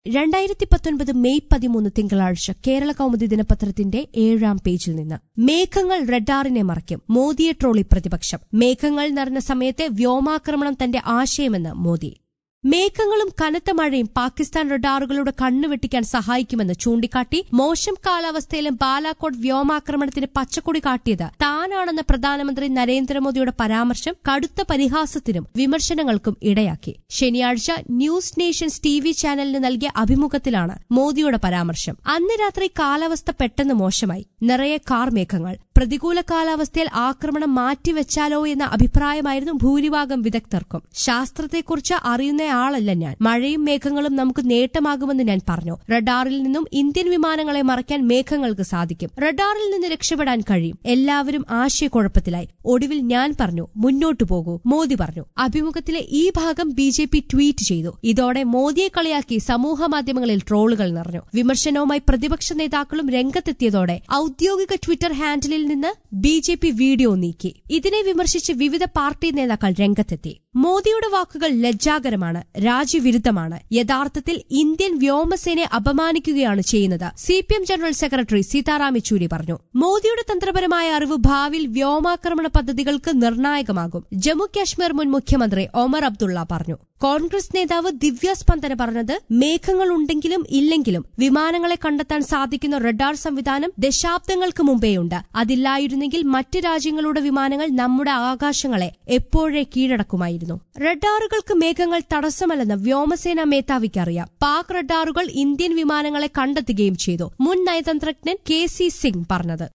രണ്ടായിരത്തി പത്തൊൻപത് മെയ് പതിമൂന്ന് തിങ്കളാഴ്ച കേരള കൗമുദി ദിനപത്രത്തിന്റെ ഏഴാം പേജിൽ നിന്ന് മേഘങ്ങൾ റഡാറിനെ മറയ്ക്കും മോദിയെ ട്രോളി പ്രതിപക്ഷം മേഘങ്ങൾ നിറഞ്ഞ സമയത്തെ വ്യോമാക്രമണം തന്റെ ആശയമെന്ന് മോദി മേഘങ്ങളും കനത്ത മഴയും പാകിസ്ഥാൻ റഡാറുകളുടെ കണ്ണു വെട്ടിക്കാൻ സഹായിക്കുമെന്ന് ചൂണ്ടിക്കാട്ടി മോശം കാലാവസ്ഥയിലും ബാലാക്കോട്ട് വ്യോമാക്രമണത്തിന് പച്ചക്കൊടി കാട്ടിയത് താനാണെന്ന പ്രധാനമന്ത്രി നരേന്ദ്രമോദിയുടെ പരാമർശം കടുത്ത പരിഹാസത്തിനും വിമർശനങ്ങൾക്കും ഇടയാക്കി ശനിയാഴ്ച ന്യൂസ് നേഷൻസ് ടി വി ചാനലിന് നൽകിയ അഭിമുഖത്തിലാണ് മോദിയുടെ പരാമർശം അന്ന് രാത്രി കാലാവസ്ഥ പെട്ടെന്ന് മോശമായി നിറയെ കാർമേഘങ്ങൾ പ്രതികൂല കാലാവസ്ഥയിൽ ആക്രമണം മാറ്റിവെച്ചാലോ എന്ന അഭിപ്രായമായിരുന്നു ഭൂരിഭാഗം വിദഗ്ധർക്കും ശാസ്ത്രത്തെക്കുറിച്ച് അറിയുന്നയാളല്ല ഞാൻ മഴയും മേഘങ്ങളും നമുക്ക് നേട്ടമാകുമെന്ന് ഞാൻ പറഞ്ഞു റഡാറിൽ നിന്നും ഇന്ത്യൻ വിമാനങ്ങളെ മറയ്ക്കാൻ മേഘങ്ങൾക്ക് സാധിക്കും റഡാറിൽ നിന്ന് രക്ഷപ്പെടാൻ കഴിയും എല്ലാവരും ആശയക്കുഴപ്പത്തിലായി ഒടുവിൽ ഞാൻ പറഞ്ഞു മുന്നോട്ടു പോകൂ മോദി പറഞ്ഞു അഭിമുഖത്തിലെ ഈ ഭാഗം ബി ജെ പി ട്വീറ്റ് ചെയ്തു ഇതോടെ മോദിയെ കളിയാക്കി സമൂഹ മാധ്യമങ്ങളിൽ ട്രോളുകൾ നിറഞ്ഞു വിമർശനവുമായി പ്രതിപക്ഷ നേതാക്കളും രംഗത്തെത്തിയതോടെ ഔദ്യോഗിക ട്വിറ്റർ ഹാൻഡിലിൽ നിന്ന് ബി ജെ പി വീഡിയോ നീക്കി ഇതിനെ വിമർശിച്ച് വിവിധ പാർട്ടി നേതാക്കൾ രംഗത്തെത്തി മോദിയുടെ വാക്കുകൾ ലജ്ജാകരമാണ് രാജ്യവിരുദ്ധമാണ് യഥാർത്ഥത്തിൽ ഇന്ത്യൻ വ്യോമസേനയെ അപമാനിക്കുകയാണ് ചെയ്യുന്നത് C P M general secretary Sitaram Yechury പറഞ്ഞു മോദിയുടെ തന്ത്രപരമായ അറിവ് ഭാവിയിൽ വ്യോമാക്രമണ പദ്ധതികൾക്ക് നിർണായകമാകും ജമ്മു കാശ്മീർ മുൻ മുഖ്യമന്ത്രി ഒമർ അബ്ദുള്ള പറഞ്ഞു കോൺഗ്രസ് നേതാവ് ദിവ്യ സ്പന്ദന പറഞ്ഞത് മേഘങ്ങൾ ഉണ്ടെങ്കിലും ഇല്ലെങ്കിലും വിമാനങ്ങളെ കണ്ടെത്താൻ സാധിക്കുന്ന റഡാർ സംവിധാനം ദശാബ്ദങ്ങൾക്ക് മുമ്പേയുണ്ട് അതില്ലായിരുന്നെങ്കിൽ മറ്റ് രാജ്യങ്ങളുടെ വിമാനങ്ങൾ നമ്മുടെ ആകാശങ്ങളെ എപ്പോഴേ കീഴടക്കുമായിരുന്നു റഡാറുകൾക്ക് മേഘങ്ങൾ തടസ്സമല്ലെന്ന് വ്യോമസേനാ മേധാവിക്ക് അറിയാം പാക് റഡാറുകൾ ഇന്ത്യൻ വിമാനങ്ങളെ കണ്ടെത്തുകയും ചെയ്തു മുൻ നയതന്ത്രജ്ഞൻ കെ സി സിംഗ് പറഞ്ഞത്